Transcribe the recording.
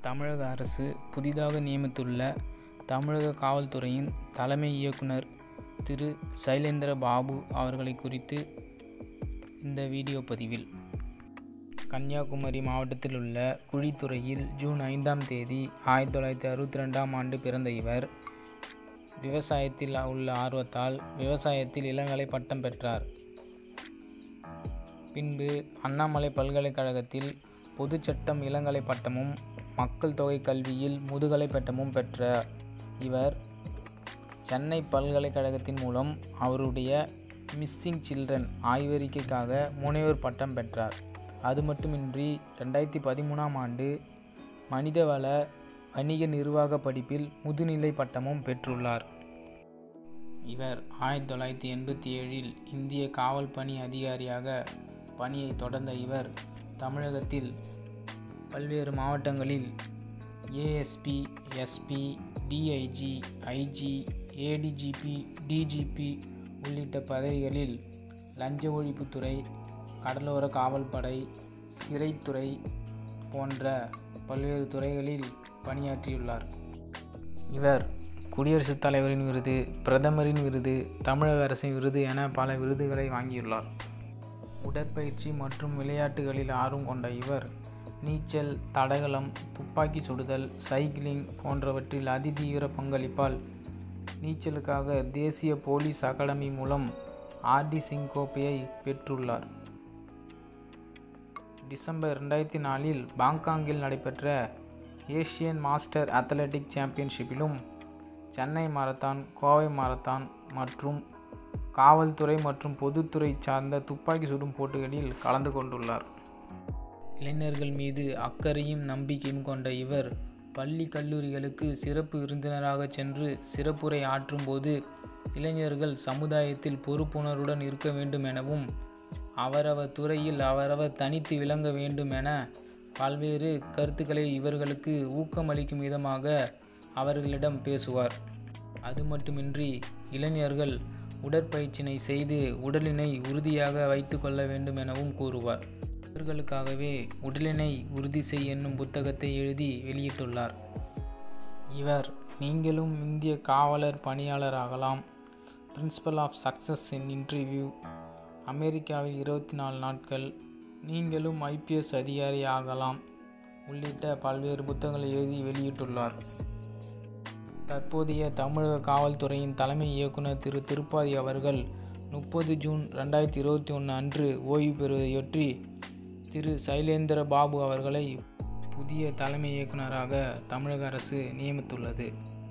தமிழக அரசு புதிதாக நியமித்துள்ள தமிழக காவல்துறையின் தலைமை இயக்குனர் திரு சைலேந்திர பாபு அவர்களை குறித்து இந்த வீடியோ பதிவில் கன்னியாகுமரி மாவட்டத்தில் உள்ள குழித்துறையில் ஜூன் ஐந்தாம் தேதி ஆயிரத்தி தொள்ளாயிரத்தி அறுபத்தி ரெண்டாம் ஆண்டு பிறந்த இவர் விவசாயத்தில் உள்ள ஆர்வத்தால் விவசாயத்தில் இளங்கலை பட்டம் பெற்றார் பின்பு அண்ணாமலை பல்கலைக்கழகத்தில் பொதுச்சட்டம் இளங்கலை பட்டமும் மக்கள் தொகை கல்வியில் முதுகலை பட்டமும் பெற்ற இவர் சென்னை பல்கலைக்கழகத்தின் மூலம் அவருடைய மிஸ்ஸிங் சில்ட்ரன் ஆய்வறிக்கைக்காக முனைவர் பட்டம் பெற்றார் அது மட்டுமின்றி ரெண்டாயிரத்தி பதிமூணாம் ஆண்டு மனிதவள வணிக நிர்வாக படிப்பில் முதுநிலை பட்டமும் பெற்றுள்ளார் இவர் ஆயிரத்தி தொள்ளாயிரத்தி எண்பத்தி ஏழில் இந்திய காவல் பணி அதிகாரியாக பணியை தொடர்ந்த இவர் தமிழகத்தில் பல்வேறு மாவட்டங்களில் ASP SP DIG IG ADGP DGP உள்ளிட்ட பதவிகளில் லஞ்ச ஒழிப்புத்துறை கடலோர காவல்படை சிறைத்துறை போன்ற பல்வேறு துறைகளில் பணியாற்றியுள்ளார் இவர் குடியரசுத் தலைவரின் விருது பிரதமரின் விருது தமிழக அரசின் விருது என பல விருதுகளை வாங்கியுள்ளார் உடற்பயிற்சி மற்றும் விளையாட்டுகளில் ஆர்வம் கொண்ட இவர் நீச்சல் தடகளம் துப்பாக்கி சுடுதல் சைக்கிளிங் போன்றவற்றில் அதிதீவிர பங்களிப்பால் நீச்சலுக்காக தேசிய போலீஸ் அகாடமி மூலம் ஆர்டி சிங் கோப்பையை பெற்றுள்ளார் டிசம்பர் ரெண்டாயிரத்தி நாலில் பாங்காங்கில் நடைபெற்ற ஏஷியன் மாஸ்டர் அத்லெட்டிக் சாம்பியன்ஷிப்பிலும் சென்னை மாரத்தான் கோவை மாரத்தான் மற்றும் காவல்துறை மற்றும் பொதுத்துறை சார்ந்த துப்பாக்கி சுடும் போட்டிகளில் கலந்து கொண்டுள்ளார் இளைஞர்கள் மீது அக்கறையும் நம்பிக்கையும் கொண்ட இவர் பள்ளி கல்லூரிகளுக்கு சிறப்பு விருந்தினராக சென்று சிறப்புரை ஆற்றும்போது இளைஞர்கள் சமுதாயத்தில் பொறுப்புணர்வுடன் இருக்க வேண்டும் எனவும் அவரவர் துறையில் அவரவர் தனித்து விளங்க வேண்டும் என பல்வேறு கருத்துக்களை இவர்களுக்கு ஊக்கமளிக்கும் விதமாக அவர்களிடம் பேசுவார் அது மட்டுமின்றி இளைஞர்கள் உடற்பயிற்சினை செய்து உடலினை உறுதியாக வைத்து கொள்ள வேண்டும் எனவும் கூறுவார் இவர்களுக்காகவே உடலினை உறுதி செய் என்னும் புத்தகத்தை எழுதி வெளியிட்டுள்ளார் இவர் நீங்களும் இந்திய காவலர் பணியாளராகலாம் principle of success in interview அமெரிக்காவில் இருபத்தி நாலு நாட்கள் நீங்களும் ஐபிஎஸ் அதிகாரி ஆகலாம் உள்ளிட்ட பல்வேறு புத்தகங்களை எழுதி வெளியிட்டுள்ளார் தற்போதைய தமிழக காவல்துறையின் தலைமை இயக்குனர் திரு திருப்பாதி அவர்கள் முப்பது ஜூன் ரெண்டாயிரத்தி இருபத்தி ஒன்று அன்று ஓய்வு பெறுவதையொற்றி திரு சைலேந்திர பாபு அவர்களை புதிய தலைமை இயக்குநராக தமிழக அரசு நியமித்துள்ளது